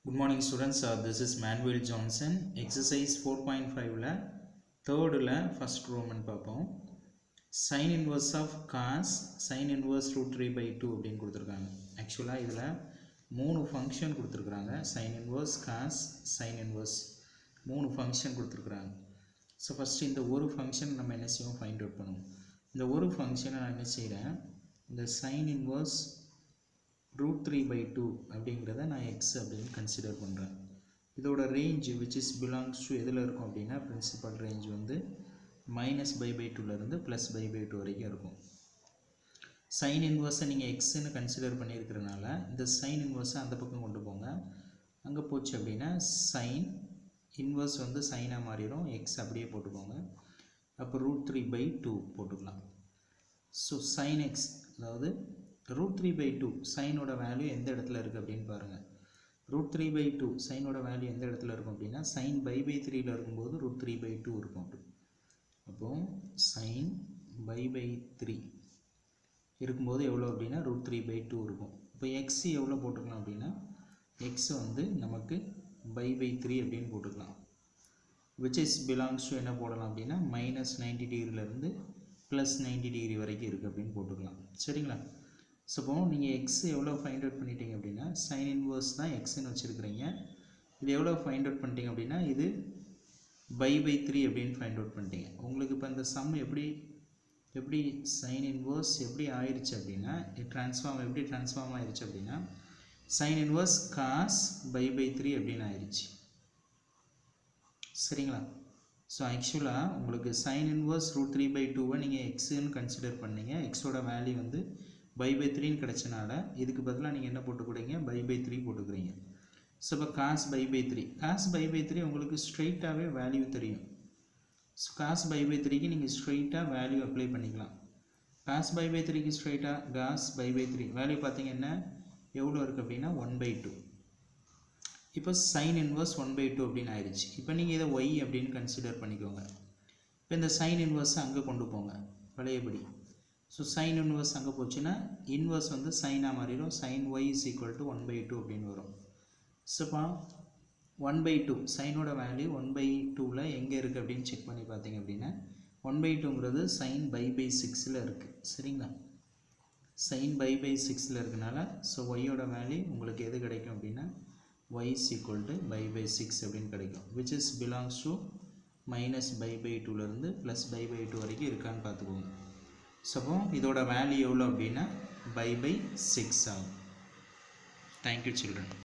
Good morning students, uh, this is Manuel Johnson. Exercise 4.5ல தேர்டில் first Roman பார்ப்போம் sine inverse of cos sine inverse root three by two அப்படின்னு கொடுத்துருக்காங்க ஆக்சுவலாக இதில் மூணு ஃபங்க்ஷன் கொடுத்துருக்குறாங்க sine inverse cos sine inverse மூணு ஃபங்க்ஷன் கொடுத்துருக்குறாங்க ஸோ ஃபஸ்ட்டு இந்த ஒரு ஃபங்க்ஷன் நம்ம என்ன செய்வோம் ஃபைண்ட் அவுட் பண்ணுவோம் இந்த ஒரு ஃபங்க்ஷனை நான் என்ன செய்கிறேன் இந்த sine inverse root three by two அப்படிங்கிறத நான் எக்ஸ் அப்படின்னு கன்சிடர் பண்ணுறேன் இதோட range which is belongs to எதில் இருக்கும் அப்படின்னா பிரின்சிபல் ரேஞ்ச் வந்து மைனஸ் பை பை டூலேருந்து ப்ளஸ் பை பை டூ வரைக்கும் இருக்கும் சைன் இன்வர்ஸை நீங்கள் எக்ஸ்ன்னு கன்சிடர் பண்ணியிருக்கிறனால இந்த சைன் இன்வர்ஸை அந்த பக்கம் கொண்டு போங்க அங்கே போச்சு அப்படின்னா சைன் இன்வர்ஸ் வந்து சைனாக மாறிடும் எக்ஸ் அப்படியே போட்டுக்கோங்க அப்போ ரூட் த்ரீ பை டூ போட்டுக்கலாம் ஸோ சைன் எக்ஸ் அதாவது ரூட் த்ரீ பை டூ சைனோட வேல்யூ எந்த இடத்துல இருக்குது அப்படின்னு பாருங்கள் ரூட் த்ரீ பை டூ சைனோட வேல்யூ எந்த இடத்துல இருக்கும் அப்படின்னா சைன் பை பை த்ரீயில் இருக்கும்போது ரூட் த்ரீ பை டூ இருக்கும் அப்படி அப்போ சைன் பை பை த்ரீ இருக்கும்போது எவ்வளோ அப்படின்னா ரூட் த்ரீ பை டூ இருக்கும் இப்போ எக்ஸ் எவ்வளோ போட்டுக்கலாம் அப்படின்னா எக்ஸ் வந்து நமக்கு பை பை த்ரீ அப்படின்னு போட்டுக்கலாம் விச் இஸ் பிலாங்ஸ் டு என்ன போடலாம் அப்படின்னா மைனஸ் நைன்டி டிகிரிலேருந்து ப்ளஸ் நைன்டி டிகிரி வரைக்கும் இருக்குது அப்படின்னு போட்டுக்கலாம் சரிங்களா ஸோ இப்போ நீங்கள் எக்ஸ் எவ்வளோ ஃபைண்ட் அவுட் பண்ணிட்டீங்க அப்படின்னா சைன் இன்வர்ஸ் தான் எக்ஸ்ன்னு வச்சுருக்கிறீங்க இது எவ்வளோ ஃபைண்ட் அவுட் பண்ணிட்டீங்க அப்படின்னா இது பை பை த்ரீ அப்படின்னு ஃபைண்ட் அவுட் பண்ணிட்டீங்க உங்களுக்கு இப்போ இந்த சம் எப்படி எப்படி சைன் இன்வர்ஸ் எப்படி ஆயிடுச்சு அப்படின்னா ட்ரான்ஸ்ஃபார்ம் எப்படி ட்ரான்ஸ்ஃபார்ம் ஆயிடுச்சு அப்படின்னா sine inverse cos pi by three அப்படின்னு ஆயிடுச்சு சரிங்களா ஸோ ஆக்சுவலாக உங்களுக்கு sine inverse root three by டூவை நீங்கள் எக்ஸுன்னு கன்சிடர் பண்ணீங்க எக்ஸோட வேல்யூ வந்து பை பை த்ரீன்னு கிடச்சனால இதுக்கு பதிலாக நீங்கள் என்ன போட்டுக்கிறீங்க பை பை த்ரீ போட்டுக்கிறீங்க ஸோ இப்போ cos pi by three cos pi by three உங்களுக்கு ஸ்ட்ரெயிட்டாகவே வேல்யூ தெரியும் ஸோ காஸ் பை பை த்ரீக்கு நீங்கள் ஸ்ட்ரெயிட்டாக வேல்யூ அப்ளை பண்ணிக்கலாம் காஸ் பை பை த்ரீக்கு ஸ்ட்ரெயிட்டாக cos pi by three value பார்த்தீங்கன்னா எவ்வளோ இருக்குது அப்படின்னா ஒன் பை டூ இப்போ sine inverse one by two அப்படின்னு ஆயிடுச்சு இப்போ நீங்கள் இதை ஒய் அப்படின்னு கன்சிடர் பண்ணிக்கோங்க இப்போ இந்த சைன் இன்வர்ஸை அங்கே கொண்டு போங்க பழையபடி ஸோ சைன் இன்வர்ஸ் அங்கே போச்சுன்னா இன்வர்ஸ் வந்து சைனாக மாறிடும் sine Y is equal to one by two அப்படின்னு வரும் ஸோப்பா ஒன் பை டூ சைனோட வேல்யூ ஒன் பை டூவில் எங்கே இருக்குது அப்படின்னு செக் பண்ணி பார்த்தீங்க அப்படின்னா ஒன் பை டூங்கிறது சைன் பை பை சிக்ஸில் இருக்குது சரிங்களா சைன் பை பை சிக்ஸில் இருக்கனால ஸோ ஒய்யோட வேல்யூ உங்களுக்கு எது கிடைக்கும் அப்படின்னா y is equal to by by 6 அப்படின்னு கிடைக்கும் which is belongs to minus by by 2லேருந்து plus by by 2 வரைக்கும் இருக்கான்னு பார்த்துக்கோங்க ஸோ அப்போ இதோட வேல்யூ எவ்வளோ அப்படின்னா by by 6 ஆகும் தேங்க்யூ சில்ட்ரன்